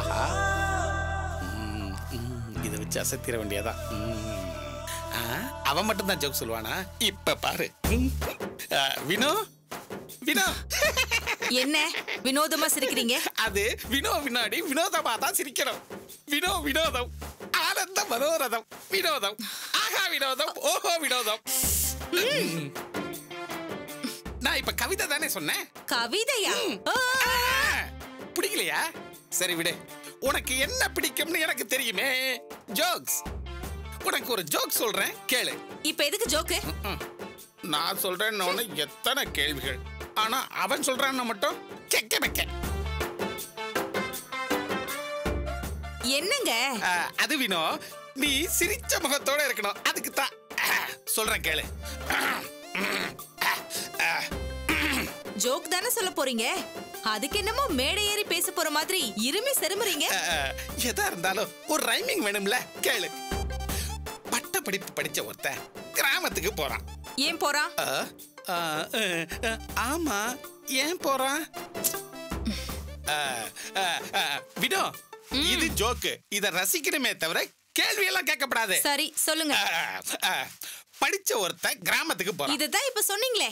ஆஹா ம், ம், இதை வச்சு அசத்திர வேண்டியதா அவன் மட்டும் தான் ஜோக் சொல்லுவானா இப்ப பாரு ம். ஆ, வினோ வினோ என்ன வினோதமா சிரிக்கிறீங்க அது வினோ வினாடி வினோதமா தான் சிரிக்கணும் வினோ வினோதம் ஆனந்த மனோரதம் வினோதம் ஆஹா வினோதம் ஓஹோ வினோதம் ம். நான் இப்ப கவிதை தானே சொன்னேன் கவிதையா ஆ, ஆ, பிடிக்கலையா சரி விடு உனக்கு என்ன பிடிக்கும்னு எனக்கு தெரியுமே ஜோக்ஸ் உனக்கு ஒரு ஜோக் சொல்றேன் கேளு இப்ப எதுக்கு ஜோக்கு ம். நான் சொல்றேன்னு எத்தனை கேள்விகள் ஆனா அவன் சொல்றான்னு மட்டும் கெக்க வைக்க என்னங்க அது வினோ நீ சிரிச்ச முகத்தோட இருக்கணும் அதுக்கு தான் சொல்றேன் கேளு ஜோக் தானே சொல்ல போறீங்க அதுக்கு என்னமோ மேடை ஏறி பேச போற மாதிரி இருமி செருமுறீங்க அஹ், எதா இருந்தாலும் ஒரு ரைமிங் வேணும்ல கேளு பட்ட படிப்பு படிச்ச ஒருத்தன் கிராமத்துக்கு போறான் ஏன் போறான் அஹ், அஹ், அஹ், அஹ், ஆமா ஏன் போறான் அஹ், அஹ், அஹ், வினோ இது ஜோக்கு இத ரசிக்கணுமே தவிர கேள்வி எல்லாம் கேட்கப்படாது சரி சொல்லுங்க அஹ், அஹ், படிச்ச ஒருத்தன் கிராமத்துக்கு போறான் இதுதான் இப்ப சொன்னீங்களே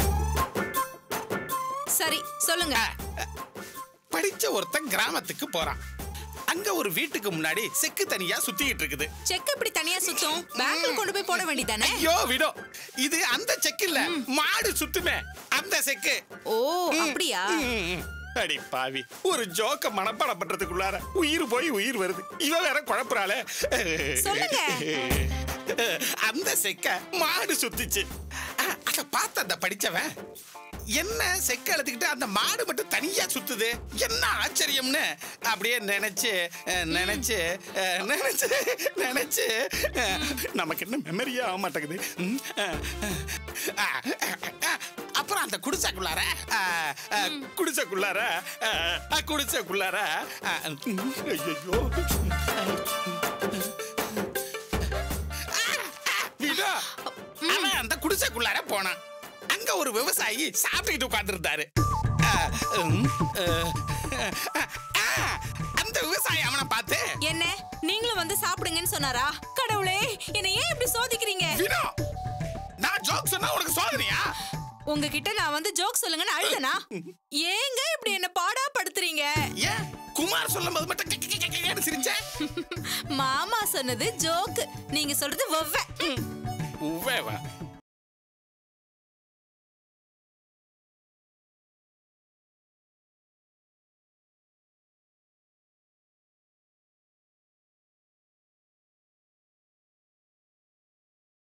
சரி சொல்லுங்க படிச்ச ஒருத்தன் கிராமத்துக்கு போறான் அங்க ஒரு வீட்டுக்கு முன்னாடி செக்கு தனியா சுத்திக்கிட்டு இருக்குது செக் இப்படி தனியா சுத்தும் பேங்க்ல கொண்டு போய் போட வேண்டியதானே ஐயோ விடோ இது அந்த செக்கு இல்ல மாடு சுத்துமே அந்த செக்கு ஓ அப்படியா ம், அடி பாவி ஒரு ஜோக்க மனப்பாடம் பண்றதுக்குள்ளார உயிர் போய் உயிர் வருது இவ வேற குழப்புறாளே சொல்லுங்க. அந்த செக்க மாடு சுத்திச்சு அ- அத பார்த்த அந்த படிச்சவன் என்ன செக்க எடுத்துக்கிட்டு அந்த மாடு மட்டும் தனியா சுத்துது என்ன ஆச்சரியம்னு அப்படியே நினைச்சு அஹ், நினைச்சு அஹ், நினைச்சு நினைச்சு அஹ், நமக்கு என்ன மெமரியே ஆக மாட்டேங்குது ம், அஹ், அஹ், அஹ், அஹ், அப்புறம் அந்த குடிசைக்குள்ளார அஹ், அஹ், குடிசைக்குள்ளார அஹ், அஹ், குடிசைக்குள்ளார அஹ், ம், ஐயையோ விடா அவன் அந்த குடிசைக்குள்ளார போனான் அங்க ஒரு விவசாயி சாப்பிட்டுக்கிட்டு உட்கார்ந்துருந்தாரு அந்த விவசாயி அவனை பார்த்து என்ன நீங்களும் வந்து சாப்பிடுங்கன்னு சொன்னாரா கடவுளே என்னை ஏன் இப்படி சோதிக்கிறீங்க வினோ நான் ஜோக் சொன்னா உனக்கு சோதனையா உங்ககிட்ட நான் வந்து ஜோக் சொல்லுங்கன்னு அழுதனா ஏங்க இப்படி என்ன பாடா படுத்துறீங்க ஏன் குமார் சொல்லும் போது மட்டும் கெக்க கெக்க கெக்கன்னு சிரிச்சேன் மாமா சொன்னது ஜோக் நீங்க சொல்றது ஒவ்வ உவ்வேவா